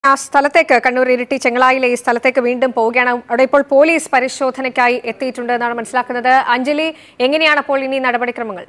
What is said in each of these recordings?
ആ സ്ഥലത്തേക്ക് കണ്ണൂർ ഇരിട്ടി ചെങ്ങളായിലെ ഈ സ്ഥലത്തേക്ക് വീണ്ടും പോവുകയാണ് അവിടെ ഇപ്പോൾ പോലീസ് പരിശോധനയ്ക്കായി എത്തിയിട്ടുണ്ട് എന്നാണ് മനസ്സിലാക്കുന്നത് അഞ്ജലി എങ്ങനെയാണ് അപ്പോൾ ഇനി നടപടിക്രമങ്ങൾ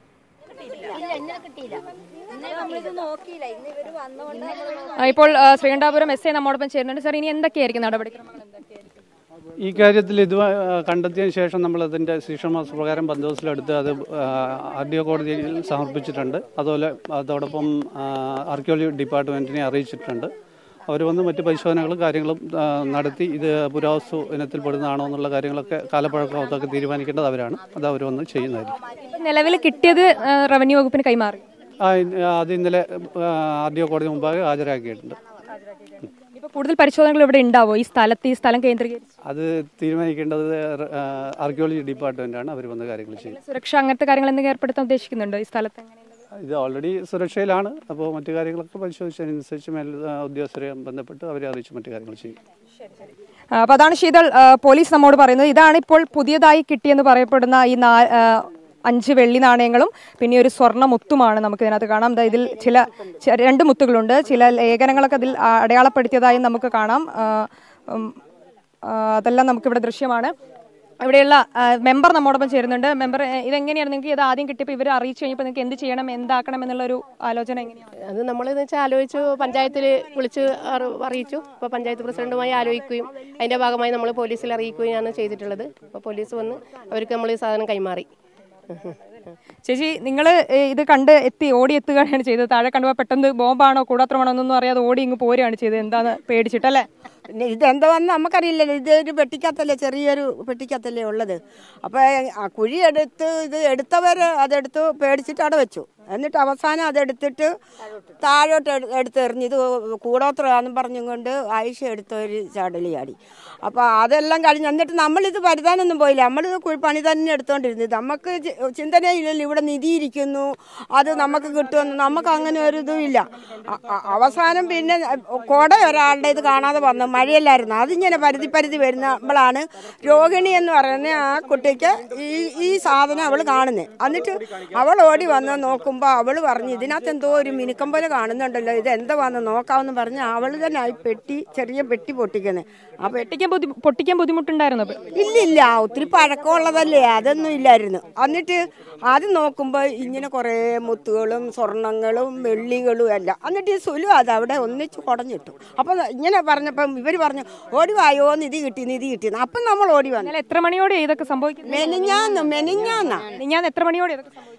ആ, ഇപ്പോൾ ആ, ശ്രീകണ്ഠാപുരം എസ് ഐ നമ്മോടൊപ്പം ചേരുന്നുണ്ട് സാർ ഇനി എന്തൊക്കെയായിരിക്കും നടപടിക്രമങ്ങൾ ഈ കാര്യത്തിൽ ഇത് കണ്ടെത്തിയതിന് ശേഷം നമ്മൾ അതിൻ്റെ ശിക്ഷണമാസ പ്രകാരം ബന്ദോബസ്തിലെടുത്ത് അത് ആർ ഡി ഒ കോടതിയിൽ സമർപ്പിച്ചിട്ടുണ്ട് അതുപോലെ അതോടൊപ്പം ആർക്കിയോളജി ഡിപ്പാർട്ട്മെൻറ്റിനെ അറിയിച്ചിട്ടുണ്ട് അവർ വന്ന് മറ്റ് പരിശോധനകളും കാര്യങ്ങളും ആ, നടത്തി ഇത് പുരാവസ്തു ഇനത്തിൽപ്പെടുന്നതാണോ എന്നുള്ള കാര്യങ്ങളൊക്കെ കാലപ്പഴക്കമൊക്കെ തീരുമാനിക്കേണ്ടത് അവരാണ് അത് അവർ വന്ന് ചെയ്യുന്നതായിരിക്കും നിലവിൽ കിട്ടിയത് ആ, റവന്യൂ വകുപ്പിന് കൈമാറി ആ, ഇ- അത് ഇന്നലെ ആർ ഡി ഒ കോടതി മുമ്പാകെ ഹാജരാക്കിയിട്ടുണ്ട് ഇപ്പൊ കൂടുതൽ പരിശോധനകൾ ഇവിടെ ഉണ്ടാവോ ഈ സ്ഥലത്ത് ഈ സ്ഥലം കേന്ദ്രീകരിച്ച് അത് തീരുമാനിക്കേണ്ടത് ആർക്കിയോളജി ഡിപ്പാർട്ട്മെൻറ്റാണ് അവർ വന്ന കാര്യങ്ങൾ ചെയ്യുന്നത് സുരക്ഷ അങ്ങനത്തെ കാര്യങ്ങൾ എന്തെങ്കിലും ഏർപ്പെടുത്താൻ ഉദ്ദേശിക്കുന്നുണ്ടോ ഈ സ്ഥലത്ത് എങ്ങനെയുള്ളത്? ഇത് ഓൾറെഡി സുരക്ഷയിലാണ് അപ്പോൾ മറ്റു കാര്യങ്ങളൊക്കെ പരിശോധിച്ചതിനനുസരിച്ച് മേൽ ആ, ഉദ്യോഗസ്ഥരെ ബന്ധപ്പെട്ട് അവരെ അറിയിച്ച് മറ്റു കാര്യങ്ങൾ ചെയ്യും ആ, അപ്പൊ അതാണ് ശീതൾ ആ, പോലീസ് നമ്മോട് പറയുന്നത് ഇതാണ് ഇപ്പോൾ പുതിയതായി കിട്ടിയെന്ന് പറയപ്പെടുന്ന ഈ നാ ആ, അഞ്ച് വെള്ളി നാണയങ്ങളും പിന്നെ ഒരു സ്വർണ്ണ മുത്തുമാണ് നമുക്ക് ഇതിനകത്ത് കാണാം ദാ ഇതിൽ ചില ചെ- രണ്ട് മുത്തുകളുണ്ട് ചില ലേഖനങ്ങളൊക്കെ അതിൽ ആ, അടയാളപ്പെടുത്തിയതായി നമുക്ക് കാണാം ആ, ഉം, ആ, അതെല്ലാം നമുക്കിവിടെ ദൃശ്യമാണ് ഇവിടെയുള്ള ആ, മെമ്പർ നമ്മോടൊപ്പം ചേരുന്നുണ്ട് മെമ്പർ ഏ, ഇതെങ്ങനെയാണ് നിങ്ങൾക്ക് ഇത് ആദ്യം കിട്ടിയപ്പോൾ ഇവർ അറിയിച്ചു കഴിഞ്ഞപ്പോൾ നിങ്ങൾക്ക് എന്ത് ചെയ്യണം എന്താക്കണം എന്നുള്ള ഒരു ആലോചന എങ്ങനെയാണ് അത് നമ്മളെന്ന് വെച്ചാൽ ആലോചിച്ചു പഞ്ചായത്തിൽ വിളിച്ച് അറി- അറിയിച്ചു അപ്പോൾ പഞ്ചായത്ത് പ്രസിഡന്റുമായി ആലോചിക്കുകയും അതിൻ്റെ ഭാഗമായി നമ്മൾ പോലീസിൽ അറിയിക്കുകയാണ് ചെയ്തിട്ടുള്ളത് അപ്പോൾ പോലീസ് വന്ന് അവർക്ക് നമ്മൾ ഈ സാധനം കൈമാറി ചേച്ചി നിങ്ങൾ ഇത് കണ്ട് എത്തി ഓടി എത്തുകയാണ് ചെയ്തത് താഴെ കണ്ടുപോയി പെട്ടെന്ന് ബോംബാണോ കൂടാത്രമാണോ എന്നൊന്നും അറിയാതെ ഓടി ഇങ്ങ് പോരുകയാണ് ചെയ്തത് എന്താന്ന് പേടിച്ചിട്ടല്ലേ പിന്നെ ഇതെന്താന്ന് നമുക്കറിയില്ലല്ലോ ഇതൊരു പെട്ടിക്കകത്തല്ലേ ചെറിയൊരു പെട്ടിക്കകത്തല്ലേ ഉള്ളത് അപ്പോൾ ആ കുഴി എടുത്ത് ഇത് എടുത്തവർ അതെടുത്ത് പേടിച്ചിട്ട് അവിടെ വെച്ചു എന്നിട്ട് അവസാനം അതെടുത്തിട്ട് താഴോട്ട് എടു- എടുത്ത് എറിഞ്ഞ് ഇത് കൂടോത്രമാണെന്നും പറഞ്ഞും കൊണ്ട് ആയിഷ എടുത്ത ഒരു ചാടലി ചാടി അപ്പോൾ അതെല്ലാം കഴിഞ്ഞ് എന്നിട്ട് നമ്മളിത് പരിതാനൊന്നും പോയില്ല നമ്മളിത് കുഴി പണി തന്നെ എടുത്തോണ്ടിരുന്നു നമുക്ക് ചി- ചിന്തനയില്ലല്ലോ ഇവിടെ നിധി ഇരിക്കുന്നു അത് നമുക്ക് കിട്ടുമെന്ന് നമുക്ക് അങ്ങനെ ഒരു ഇതും ഇല്ല അ- അ- അവസാനം പിന്നെ കുട ഒരാളുടെ ഇത് കാണാതെ വന്നു മഴയല്ലായിരുന്നു അതിങ്ങനെ പരിധി പരിധി വരുന്നപ്പോഴാണ് രോഹിണി എന്ന് പറയുന്ന ആ കുട്ടിക്ക് ഈ ഈ സാധനം അവൾ കാണുന്നത് എന്നിട്ട് അവൾ ഓടി വന്ന് നോക്കുമ്പോൾ അവൾ പറഞ്ഞു ഇതിനകത്ത് എന്തോ ഒരു മിനുക്കം പോലെ കാണുന്നുണ്ടല്ലോ ഇത് എന്താ വന്ന് നോക്കാമെന്ന് പറഞ്ഞ് അവൾ തന്നെ ആ പെട്ടി ചെറിയ പെട്ടി പൊട്ടിക്കുന്നത് ആ പെട്ടി പൊട്ടിക്കാൻ ബുദ്ധി പൊട്ടിക്കാൻ ബുദ്ധിമുട്ടുണ്ടായിരുന്നു അപ്പൊ ഇല്ലില്ല ഒത്തിരി പഴക്കമുള്ളതല്ലേ അതൊന്നും ഇല്ലായിരുന്നു എന്നിട്ട് അത് നോക്കുമ്പോൾ ഇങ്ങനെ കുറേ മുത്തുകളും സ്വർണങ്ങളും വെള്ളികളും എല്ലാം എന്നിട്ട് ഈ സുലു അത് അവിടെ ഒന്നിച്ച് കുടഞ്ഞിട്ടു അപ്പം ഇങ്ങനെ പറഞ്ഞപ്പം ഇവർ പറഞ്ഞു ഓടി വായോ നിധി കിട്ടി നിധി കിട്ടി അപ്പം നമ്മൾ ഓടി വന്നു ഇന്നലെ എത്ര മണിയോടെ ഇതൊക്കെ സംഭവിക്കുന്നത് മെനിഞ്ഞാന്ന് മെനിഞ്ഞാന്നാ ഞാൻ എത്ര മണിയോടെ ഇതൊക്കെ സംഭവിക്കുന്നത്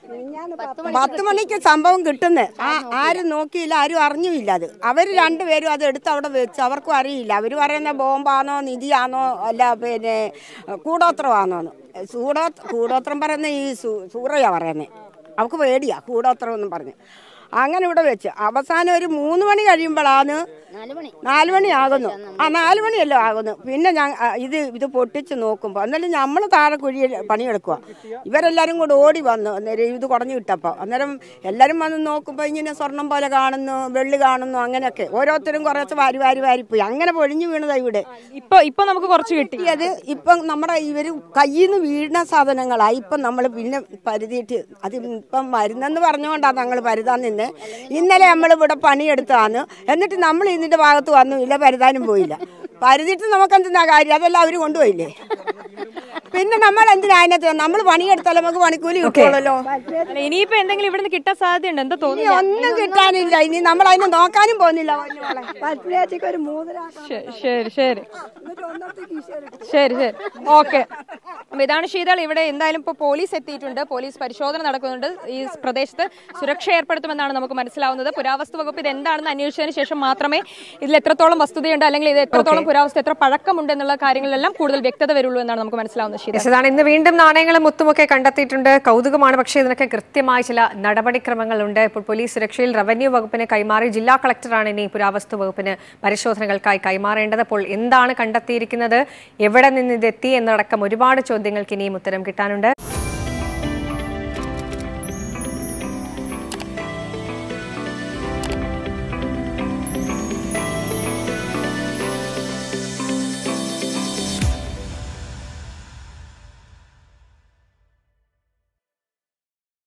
പത്ത് മണിക്ക് സംഭവം കിട്ടുന്നത് ആ ആരും നോക്കിയില്ല ആരും അറിഞ്ഞുമില്ല അത് അവർ രണ്ടുപേരും അത് എടുത്ത് അവിടെ വെച്ച് അവർക്കും അറിയില്ല അവർ പറയുന്ന ബോംബാണോ നിധിയാണോ അല്ല പിന്നെ കൂടോത്രമാണോന്ന് കൂടോ കൂടോത്രം പറയുന്ന ഈ സൂ- സൂറയാ പറയുന്നത് അവർക്ക് പേടിയാ കൂടോത്രം എന്നും പറഞ്ഞ് അങ്ങനെ ഇവിടെ വെച്ച് അവസാനം ഒരു മൂന്ന് മണി കഴിയുമ്പോഴാണ് നാല് മണി ആകുന്നു ആ നാല് മണിയല്ലോ ആകുന്നു പിന്നെ ഞാൻ ആ, ഇത് ഇത് പൊട്ടിച്ച് നോക്കുമ്പോൾ എന്നാലും നമ്മൾ താഴെ കുഴി പണിയെടുക്കുക ഇവരെല്ലാവരും കൂടെ ഓടി വന്നു അന്നേരം ഇത് കുടഞ്ഞു കിട്ടപ്പോൾ അന്നേരം എല്ലാവരും വന്ന് നോക്കുമ്പോൾ ഇങ്ങനെ സ്വർണം പോലെ കാണുന്നു വെള്ളി കാണുന്നു അങ്ങനെയൊക്കെ ഓരോരുത്തരും കുറച്ച് വാരി വാരി വാരിപ്പോയി അങ്ങനെ പൊഴിഞ്ഞു വീണതാ ഇവിടെ ഇപ്പൊ ഇപ്പൊ നമുക്ക് കുറച്ച് കിട്ടി അത് ഇപ്പം നമ്മുടെ ഇവർ കയ്യിൽ നിന്ന് വീഴുന്ന സാധനങ്ങളായി ഇപ്പം നമ്മൾ പിന്നെ പരുതിയിട്ട് അത് ഇപ്പം മരുന്നെന്ന് പറഞ്ഞുകൊണ്ടാണ് ഞങ്ങൾ പരുതാൻ നിന്ന് ഇന്നലെ നമ്മൾ ഇവിടെ പണിയെടുത്തതാണ് എന്നിട്ട് നമ്മൾ ഇതിന്റെ ഭാഗത്ത് വന്നു ഇല്ല പരുതാനും പോയില്ല പരുതിയിട്ട് നമുക്ക് എന്തിനാ കാര്യം അതെല്ലാം അവർ കൊണ്ടുപോയില്ലേ പിന്നെ നമ്മൾ എന്തിനാ അതിനകത്ത് നമ്മൾ പണിയെടുത്താൽ നമുക്ക് പണിക്കൂലി കിട്ടുള്ളല്ലോ അല്ല, ഇനിയിപ്പോ എന്തെങ്കിലും ഇവിടുന്ന് കിട്ടാൻ സാധ്യതയുണ്ട് എന്താ ഇനി തോന്നുന്നു ഒന്നും കിട്ടാനില്ല ഇനി നമ്മൾ അതിനെ നോക്കാനും പോകുന്നില്ല ഒരു മൂന്നര ശരി ശരി ശരി ശരി ശരി ഓക്കെ അപ്പൊ ഇതാണ് ശീതൾ ഇവിടെ എന്തായാലും ഇപ്പോൾ പോലീസ് എത്തിയിട്ടുണ്ട് പോലീസ് പരിശോധന നടക്കുന്നുണ്ട് ഈ പ്രദേശത്ത് സുരക്ഷ ഏർപ്പെടുത്തുമെന്നാണ് നമുക്ക് മനസ്സിലാവുന്നത് പുരാവസ്തു വകുപ്പ് ഇത് എന്താണെന്ന് അന്വേഷിച്ചതിന് ശേഷം മാത്രമേ ഇതിൽ എത്രത്തോളം വസ്തുതയുണ്ട് അല്ലെങ്കിൽ ഇത് എത്രത്തോളം പുരാവസ്തു എത്ര പഴക്കമുണ്ട് എന്നുള്ള കാര്യങ്ങളിലെല്ലാം കൂടുതൽ വ്യക്തത വരുള്ളൂ എന്നാണ് നമുക്ക് മനസ്സിലാവുന്നത് ശീതൾ Yes, ഇതാണ് ഇന്ന് വീണ്ടും നാണയങ്ങളും മുത്തുമൊക്കെ കണ്ടെത്തിയിട്ടുണ്ട് കൗതുകമാണ് പക്ഷേ ഇതിനൊക്കെ കൃത്യമായ ചില നടപടിക്രമങ്ങളുണ്ട് ഇപ്പോൾ പോലീസ് സുരക്ഷയിൽ റവന്യൂ വകുപ്പിന് കൈമാറി ജില്ലാ കളക്ടറാണ് ഇനി പുരാവസ്തു വകുപ്പിന് പരിശോധനകൾക്കായി കൈമാറേണ്ടത് അപ്പോൾ എന്താണ് കണ്ടെത്തിയിരിക്കുന്നത് എവിടെ നിന്ന് ഇതെത്തി എന്നടക്കം ഒരുപാട് ചോദ്യങ്ങൾക്ക് ഇനിയും ഉത്തരം കിട്ടാനുണ്ട്